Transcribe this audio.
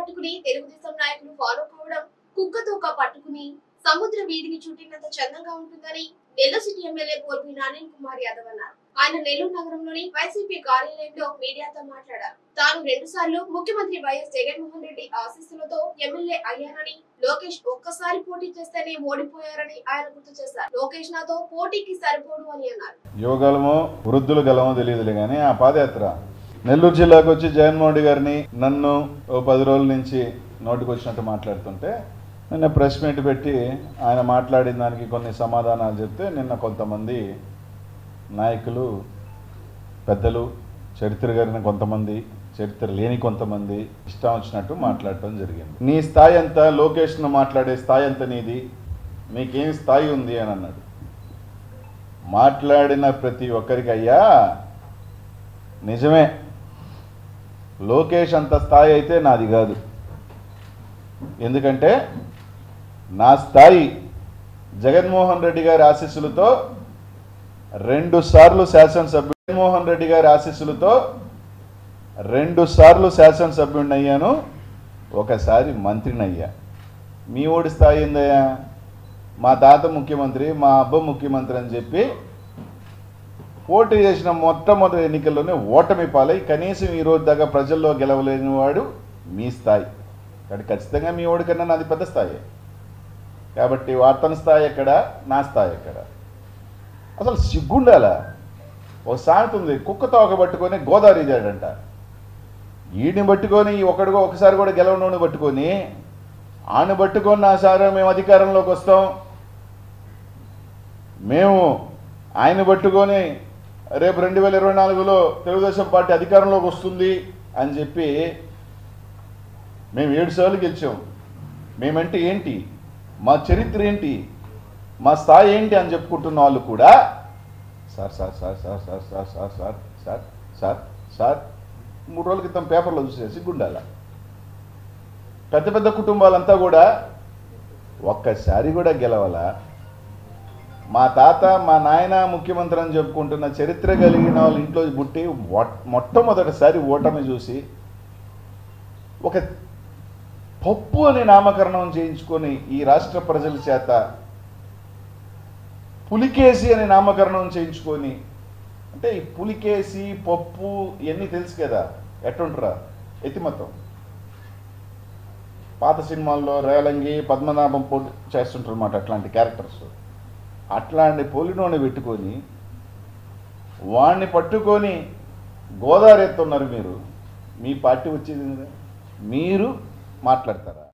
పట్టుకుని తెలుగుదేశం నాయకులు ఫాలో కావడం కుక్కతోక పట్టుకుని సముద్ర వీధిని చుట్టినంత చందంగా ఉంటుందని నెల్లూరు సిటీ ఎమ్మెల్యే పోల్పి అనిల్ కుమార్ యాదవ్ అన్నారు ఆయన నెల్లూరు నగరంలోని వైసీపీ కార్యాలయంలో మీడియాతో మాట్లాడారు తాను రెండు సార్లు ముఖ్యమంత్రి వైఎస్ జగన్మోహన్ రెడ్డి ఆశీస్సులతో ఎమ్మెల్యే అయ్యానని లోకేష్ ఒక్కసారి పోటీ చేస్తేనే ఓడిపోయారని ఆయన గుర్తు చేశారు లోకేష్ నాతో పోటీకి సరిపోడు అని అన్నారు యువగలమో వృద్ధులు గలమో తెలియదులే కానీ ఆ పాదయాత్ర నెల్లూరు జిల్లాకు వచ్చి జగన్మోహన్ రెడ్డి గారిని నన్ను ఓ పది రోజుల నుంచి నోటికి వచ్చినట్టు మాట్లాడుతుంటే నిన్న ప్రెస్ మీట్ పెట్టి ఆయన మాట్లాడిన దానికి కొన్ని సమాధానాలు చెప్తే నిన్న కొంతమంది నాయకులు పెద్దలు చరిత్ర గారిన కొంతమంది చరిత్ర లేని కొంతమంది ఇష్టం వచ్చినట్టు మాట్లాడటం జరిగింది నీ స్థాయి ఎంత లోకేష్ను మాట్లాడే స్థాయి ఎంత నీది మీకేం స్థాయి ఉంది అని అన్నాడు మాట్లాడిన ప్రతి ఒక్కరికి అయ్యా నిజమే లోకేష్ అంత స్థాయి అయితే నాది కాదు ఎందుకంటే నా స్థాయి జగన్మోహన్ రెడ్డి గారి ఆశీస్సులతో రెండు సార్లు శాసనసభ్యు జగన్మోహన్ రెడ్డి గారి ఆశీస్సులతో రెండు సార్లు శాసనసభ్యుడిని అయ్యాను ఒకసారి మంత్రిని అయ్యా మీ ఓడి స్థాయి ఏందయ్యా మా తాత ముఖ్యమంత్రి మా అబ్బ ముఖ్యమంత్రి అని చెప్పి పోటీ చేసిన మొట్టమొదటి ఎన్నికల్లోనే ఓటమి పాలై కనీసం ఈ రోజు దాకా ప్రజల్లో గెలవలేని వాడు మీ స్థాయి కాబట్టి ఖచ్చితంగా మీ ఓడి కన్నా నాది పెద్ద స్థాయి కాబట్టి వార్తన స్థాయి ఎక్కడ నా స్థాయి ఎక్కడ అసలు సిగ్గుండాలా ఒక సామెత ఉంది కుక్క తోక పట్టుకొని గోదావరి ఇదాడంట ఈడిని పట్టుకొని ఒకడిగో ఒకసారి కూడా గెలవనోని పట్టుకొని ఆని పట్టుకొని నా సార్ మేము అధికారంలోకి వస్తాం మేము ఆయన పట్టుకొని రేపు రెండు వేల ఇరవై నాలుగులో తెలుగుదేశం పార్టీ అధికారంలోకి వస్తుంది అని చెప్పి మేము ఏడు సార్లు గెలిచాం మేమంటే ఏంటి మా చరిత్ర ఏంటి మా స్థాయి ఏంటి అని చెప్పుకుంటున్న వాళ్ళు కూడా sir sir sir sir sir sir sir sir sir sir sir మూడు రోజుల క్రితం పేపర్లో చూసేసి గుండాల పెద్ద పెద్ద కుటుంబాలంతా కూడా ఒక్కసారి కూడా గెలవాలా మా తాత మా నాయన ముఖ్యమంత్రి అని చెప్పుకుంటున్న చరిత్ర కలిగిన వాళ్ళ ఇంట్లో పుట్టి మొ- మొట్టమొదటిసారి ఓటమి చూసి ఒక పప్పు అనే నామకరణం చేయించుకొని ఈ రాష్ట్ర ప్రజల చేత పులికేసి అనే నామకరణం చేయించుకొని అంటే ఈ పులికేసి పప్పు ఇవన్నీ తెలుసు కదా ఎట్టుంటారా ఎతిమతం పాత సినిమాల్లో రేలంగి పద్మనాభం పోటీ చేస్తుంటారు అన్నమాట అట్లాంటి క్యారెక్టర్స్ అట్లాంటి పోలినోని పెట్టుకొని వాణ్ణి పట్టుకొని గోదావరి ఎత్తున్నారు మీరు మీ పార్టీ వచ్చేది ఏంది? మీరు మాట్లాడతారా